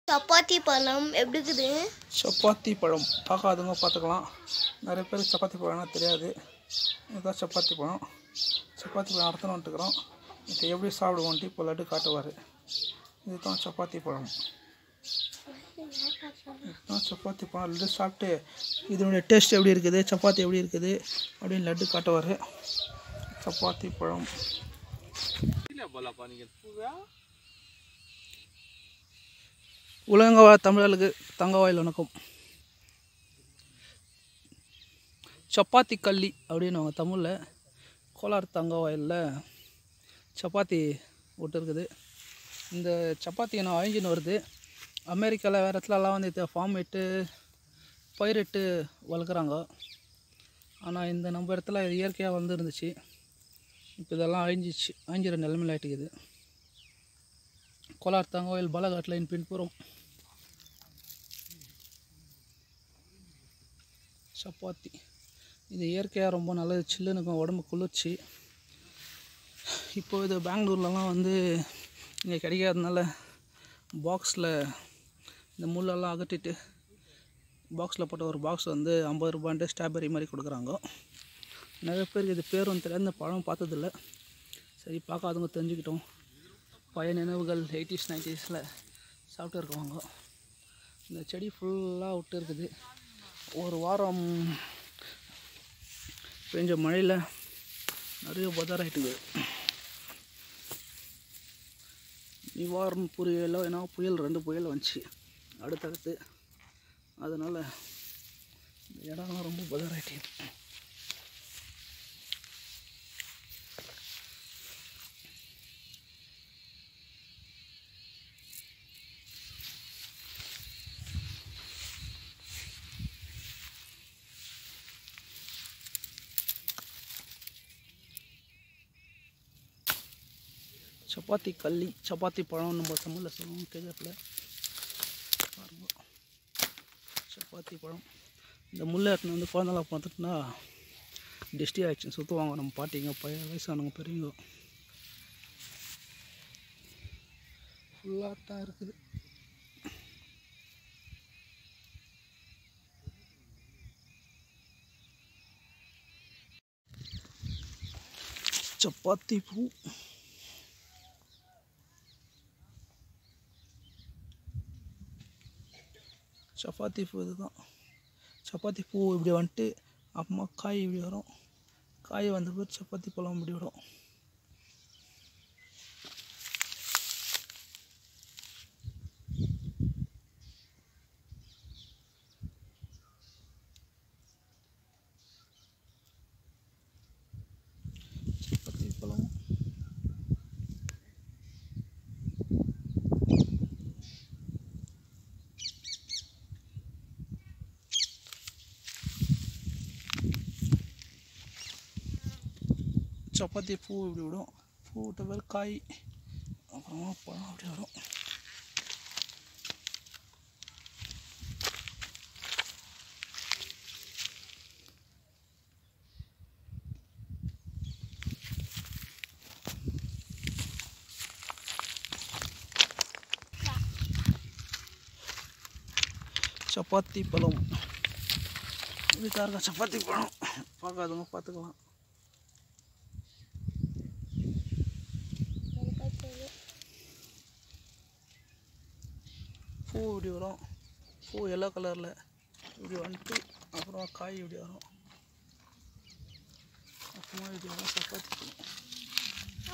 சப்பாத்தி பழம் எப்படி இருக்குது சப்பாத்தி பழம் பார்க்காதவங்க பார்த்துக்கலாம் நிறைய பேர் சப்பாத்தி பழம்னா தெரியாது இதுதான் சப்பாத்தி பழம் சப்பாத்தி பழம் அறுத்துன்னு வந்துட்டுக்கிறோம் இதை எப்படி சாப்பிடுவோன்ட்டு இப்போ லட்டு காட்டுவார் இதுதான் சப்பாத்தி பழம் இதுதான் சப்பாத்தி பழம் லட்டு சாப்பிட்டு இதனுடைய டேஸ்ட் எப்படி இருக்குது சப்பாத்தி எப்படி இருக்குது அப்படின்னு லட்டு காட்டுவார் சப்பாத்தி பழம் உலக தமிழர்களுக்கு தங்கவாயில் வணக்கம் சப்பாத்தி கள்ளி அப்படின்னு அவங்க தமிழில் கோலார் தங்கவாயிலில் சப்பாத்தி விட்டு இருக்குது இந்த சப்பாத்தி நான் அழிஞ்சின்னு வருது அமெரிக்காவில் வேறு இடத்துலலாம் வந்து இதை ஃபார்ம் இட்டு பயிரிட்டு வளர்க்குறாங்க ஆனால் இந்த நம்ம இடத்துல இது இயற்கையாக வந்து இருந்துச்சு இப்போ இதெல்லாம் அழிஞ்சிச்சு அழிஞ்சிற நிலைமையில் ஆகிட்டுக்குது கோலார் தங்கோயில் பாலகாட்டில் பின்புறம் சப்பாத்தி இது இயற்கையாக ரொம்ப நல்லது சில்லுன்னு இருக்கும் உடம்பு குளிர்ச்சி இப்போ இது பெங்களூர்லலாம் வந்து இங்கே கிடைக்காதனால பாக்ஸில் இந்த முள்ளெல்லாம் அகற்றிட்டு பாக்ஸில் போட்ட ஒரு பாக்ஸ் வந்து ஐம்பது ரூபான்ட்டு ஸ்ட்ராபெரி மாதிரி கொடுக்குறாங்க நிறைய பேருக்கு இது பேரும் தெரியாது இந்த பழம் பார்த்ததில்ல சரி பார்க்காதவங்க தெரிஞ்சுக்கிட்டோம் பழைய நினைவுகள் எயிட்டிஸ் நைன்டிஸில் சாப்பிட்டு இருக்குவாங்க இந்த செடி ஃபுல்லாக விட்டு இருக்குது ஒரு வாரம் பெஞ்ச மழையில் நிறைய பதாராயிட்டுது நிவாரணம் புயலோ ஏன்னா புயல் ரெண்டு புயல் வந்துச்சு அடுத்தடுத்து அதனால் இந்த இடம்லாம் ரொம்ப பதாராயிட்டு சப்பாத்தி கள்ளி சப்பாத்தி பழம் நம்ம தமிழில் சொல்லுவோம் கேட்கறதுல பாருங்க சப்பாத்தி பழம் இந்த முல்லை எடுத்துன்னு வந்து குழந்தைலாம் பார்த்துட்டுனா டிஸ்டி ஆயிடுச்சு சுற்றுவாங்க நம்ம பாட்டிங்க பழைய வயசானவங்க பெரியவங்க ஃபுல்லாக தான் இருக்குது சப்பாத்தி பூ சப்பாத்தி பூ இதுதான் சப்பாத்தி பூ இப்படி வந்துட்டு அப்புறமா காய் இப்படி வரும் காய் வந்த பிறகு சப்பாத்தி பழம் இப்படி வரும் சப்பாத்தி பழம் சப்பாத்தி பூ இப்படி விடும் பூ விட்ட பிறகு காய் அப்புறமா பழம் அப்படி வரும் சப்பாத்தி பழம் வீட்டாருக்க சப்பாத்தி பழம் பார்க்காதவங்க பார்த்துக்கலாம் பூ இப்படி வரும் பூ எல்லோ கலரில் இப்படி வந்துட்டு அப்புறம் காய் இப்படி வரும் அப்புறமா இப்படி வரும் சப்பாத்தி பழம்.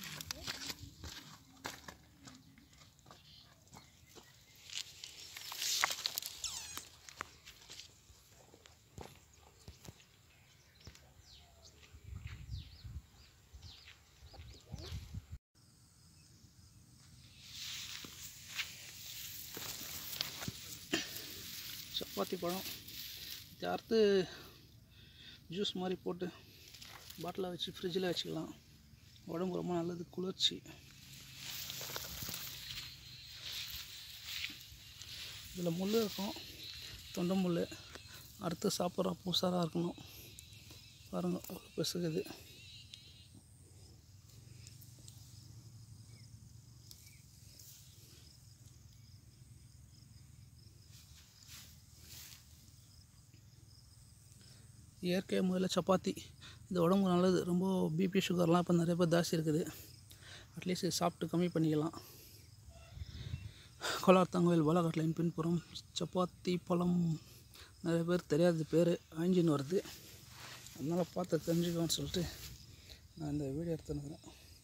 சப்பாத்தி பழம் இதை அறுத்து ஜூஸ் மாதிரி போட்டு பாட்டிலில் வச்சு ஃப்ரிட்ஜில் வச்சுக்கலாம் உடம்பு ரொம்ப நல்லது குளிர்ச்சி இதில் முள் இருக்கும் தொண்டை முள் அறுத்து சாப்பிட்றோம் பூசாராக இருக்கணும் பாருங்கள் அவ்வளோ பெசுகுது இயற்கை முறையில் சப்பாத்தி இது உடம்புக்கு நல்லது ரொம்ப பிபி சுகர்லாம் இப்போ நிறைய பேர் ஜாஸ்தி இருக்குது அட்லீஸ்ட் இது சாப்பிட்டு கம்மி பண்ணிக்கலாம் கோலார் தங்கவேல் பாலகாட்லைன் பின்புறம் சப்பாத்தி பழம் நிறைய பேர் தெரியாத பேர் ஆஞ்சின்னு வருது அதனால் பார்த்து தெரிஞ்சுக்கோன்னு சொல்லிட்டு நான் இந்த வீடியோ எடுத்துனுக்கிறேன்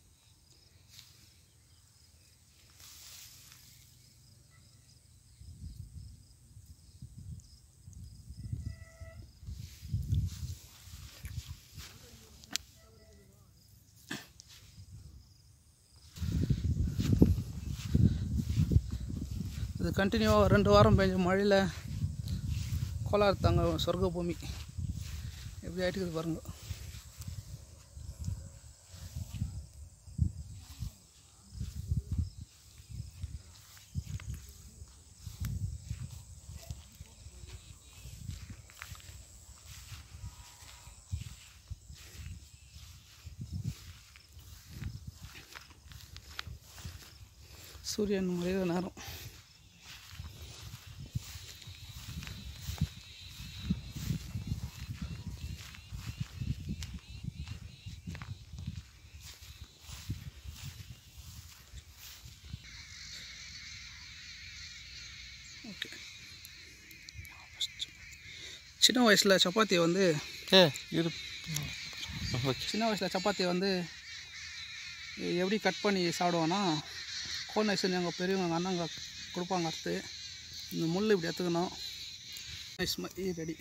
இது கண்டினியூவாக ரெண்டு வாரம் பெஞ்ச மழையில் கோலார் தாங்க சொர்க்க பூமி எப்படி ஆகிட்டுக்குது பாருங்க சூரியன் மறைகிற நேரம் ஓகே சின்ன வயசில் சப்பாத்தி வந்து ஏ இரு ஓகே சின்ன வயசில் சப்பாத்தி வந்து எப்படி கட் பண்ணி சாப்பிடுவோன்னா கோன் ஐஸ்னு எங்கள் பெரியவங்க எங்கள் அண்ணங்க கொடுப்பாங்க அறுத்து இந்த முள் இப்படி எடுத்துக்கணும் ஐஸ் மாதிரி ரெடி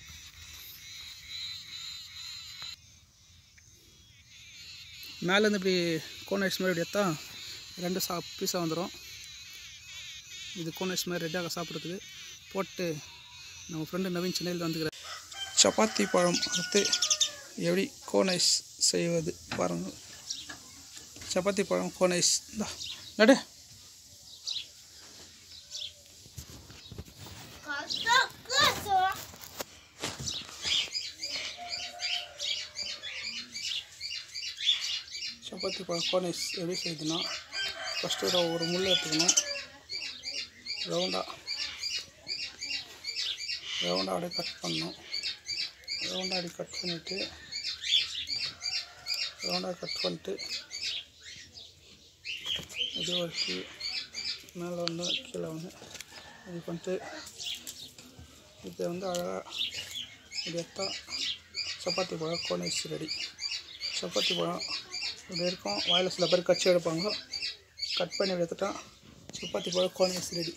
மேலேருந்து இப்படி கோன் ஐஸ் மாதிரி இப்படி எடுத்தா ரெண்டு சா பீஸாக வந்துடும் இது கோன் ஐஸ் மாதிரி ரெட்டாக சாப்பிட்றதுக்கு போட்டு நம்ம ஃப்ரெண்டு நவீன் சென்னையில் வந்துக்கிறேன் சப்பாத்தி பழம் அறுத்து எப்படி கோன் ஐஸ் செய்வது பாருங்கள் சப்பாத்தி பழம் கோன் ஐஸ் இந்தா நடு சப்பாத்தி பழம் கோன் ஐஸ் எப்படி செய்யுதுன்னா ஃபஸ்ட்டு ஒரு முள் எடுத்துக்கணும் ரவுண்டாக ரவுண்டாக அப்படியே கட் பண்ணணும் ரவுண்டாக அப்படி கட் பண்ணிவிட்டு ரவுண்டாக கட் பண்ணிட்டு இது வச்சு மேலே வந்து கீழே வந்து இது பண்ணிட்டு இதை வந்து அழகாக இது எடுத்தா சப்பாத்தி பழம் கோனைஸ் ரெடி சப்பாத்தி பழம் இப்படி இருக்கும் வாயில் சில பேர் கச்சி எடுப்பாங்க கட் பண்ணி இப்படி எடுத்துட்டா சப்பாத்தி பழம் கோனைஸ் ரெடி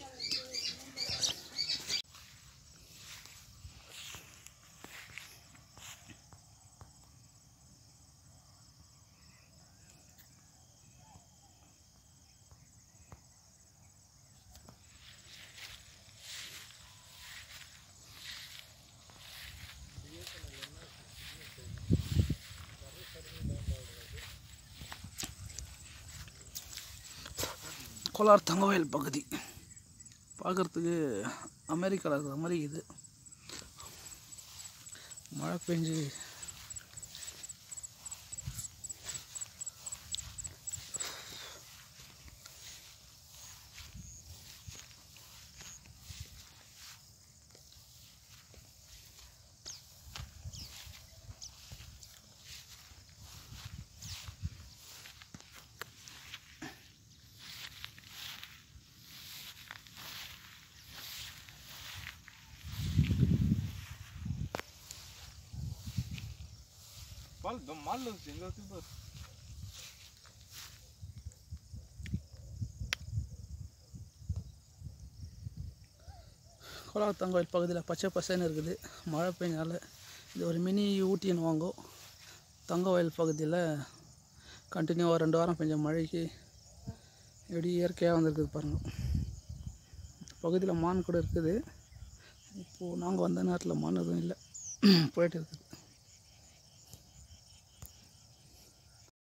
கோலார் தங்கவயல் பகுதி பார்க்குறதுக்கு அமெரிக்காவில் இருக்கிற மாதிரி இது மழை பெஞ்சு Mal, de mal los dingo tipo. Kolar Thangavayal பகுதியில் பச்சை பசேன்னு இருக்குது மழை பெஞ்சால இது ஒரு மினி ஊட்டின்னு வாங்கும் தங்கவயல் பகுதியில் கண்டினியூவாக ரெண்டு வாரம் பெஞ்ச மழைக்கு எப்படி இயற்கையாக வந்திருக்குது பாருங்கள் பகுதியில் மான் கூட இருக்குது இப்போது நாங்கள் வந்த நேரத்தில் மான் எதுவும் இல்லை போயிட்டு இருக்குது